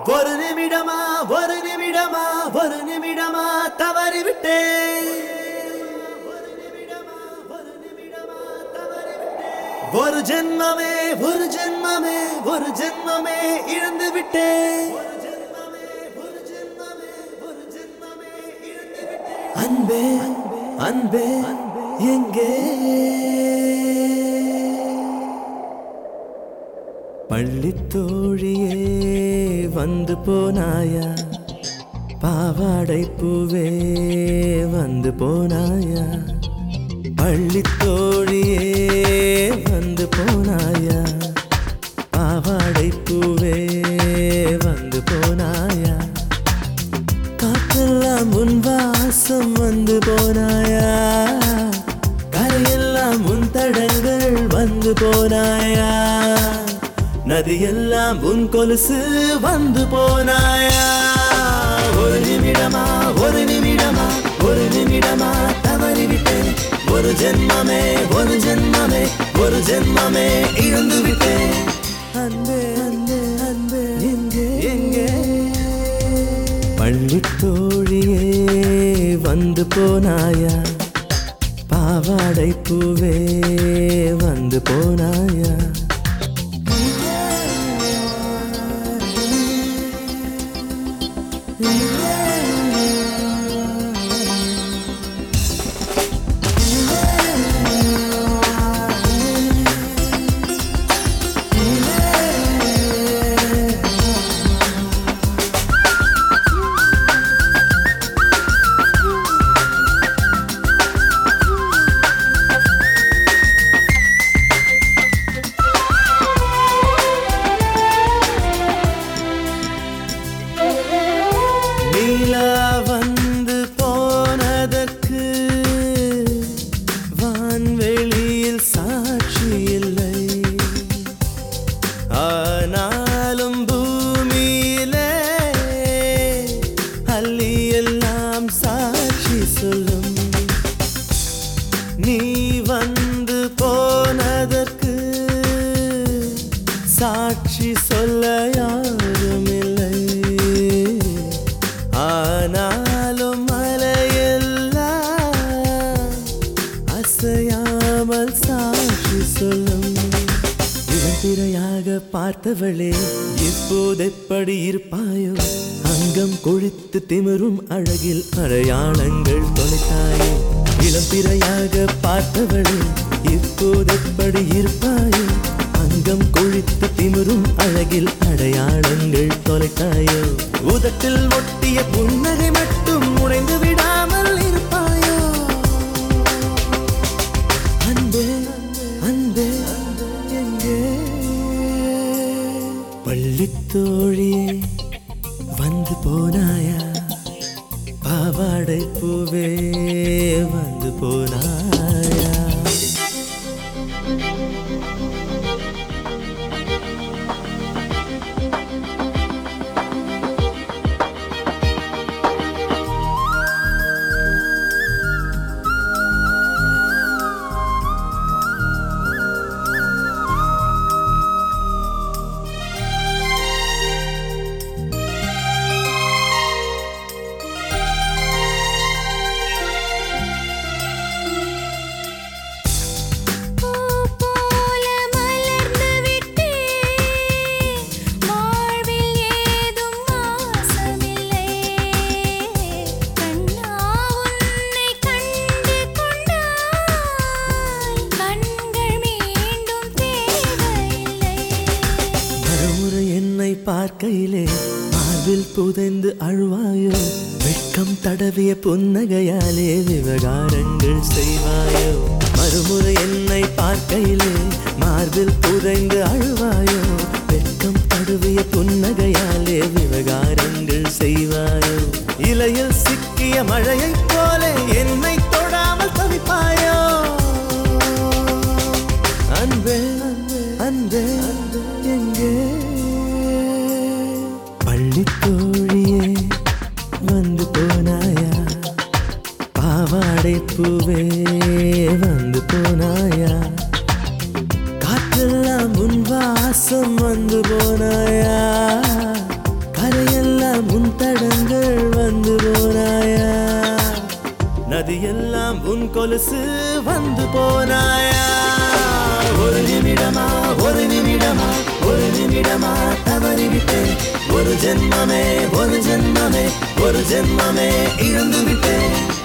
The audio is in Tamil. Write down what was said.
ஒரு நிமிடமா ஒரு நிமிடமா ஒரு நிமிடமா தவறிவிட்டேன் ஒரு ஜென்மமே ஒரு ஜென்மமே ஒரு ஜென்மமே இழந்து விட்டேன் அன்பே அன்பே எங்கே பள்ளித்தோழியே வந்து போனாயா பாவாடை பூவே வந்து போனாயா பள்ளித்தோழியே வந்து போனாயா பாவாடை பூவே வந்து போனாயா காற்றெல்லாம் உன் வாசம் வந்து போனாயா கரையெல்லாம் உன் தடங்கள் வந்து போனாயா நதியெல்லாம் உன் கொலுசு வந்து போனாயா ஒரு நிமிடமா ஒரு நிமிடமா ஒரு நிமிடமா தவறிவிட்டேன் ஒரு ஜென்மமே ஒரு ஜென்மமே ஒரு ஜென்மமே இழந்து விட்டேன் அன்பே அன்பே அன்பே எங்கே எங்கே பள்ளித்தோழியே வந்து போனாயா பாவாடை பூவே வந்து போனாயா நீலா வந்து போனதற்கு வான்வெளியில் சாட்சி இல்லை ஆனாலும் பூமியிலே அள்ளி எல்லாம் சாட்சி சொல்லும் நீ வந்து போனதற்கு சாட்சி சொல்ல யாரும் இல்லை ஆனாலும் மலையெல்லாம் அசையாமல் சாட்சி சொல்லும் இளம்பிறையாக பார்த்தவளே இப்போதெப்படி இருப்பாயோ அங்கம் கொழித்து திமிரும் அழகில் அடையாளங்கள் தொலைத்தாயோ இளம்பிறையாக பார்த்தவளே இப்போதெப்படி இருப்பாயோ அங்கம் கொழித்து திமிரும் அழகில் அடையாளங்கள் தொலைத்தாயோ உதட்டில் ஒட்டிய புன்னகை மட்டும் உடைந்து விடாமல் இருப்பாயோ அன்பே அன்பே எங்கே பள்ளித்தோழியே வந்து போனாயா பாவாடை பூவே வந்து போனாயா பூ போல மலர்ந்து விட்டே வாழ்வில் ஏதும் வாசமில்லை கண்ணா உன்னை கண்டு கொண்டால் கண்கள் மீண்டும் தேவையில்லை மறுமுறை என்னை பார்க்கையிலே மார்பில் புதைந்து அழுவாயோ வெட்கம் தடவிய புன்னகையாலே விவகாரங்கள் செய்வாயோ மறுமுறை என்னை பார்க்கையிலே மார்பில் புதைந்து அழுவாயோ வெட்கம் தடவிய புன்னகையாலே விவகாரங்கள் செய்வாயோ இலையில் சிக்கிய மழையைப் போல என்னை தொடாமல் தவிப்பாயோ அன்பே அன்பே எங்கே பள்ளித்தோழியே வந்து போனாயா பாவாடை பூவே வந்து போனாயா காற்றெல்லாம் உன் வாசம் வந்து போனாயா கரை எல்லாம் உன் தடங்கள் வந்து போனாயா நதியெல்லாம் உன் கொலுசு வந்து போனாயா ஒரு நிமிடமா ஒரு நிமிடமா ஒரு நிமிடமா தவறிவிட்டேன் ஒரு ஜென்மமே ஒரு ஜென்மமே ஒரு ஜென்மமே இழந்து விட்டேன்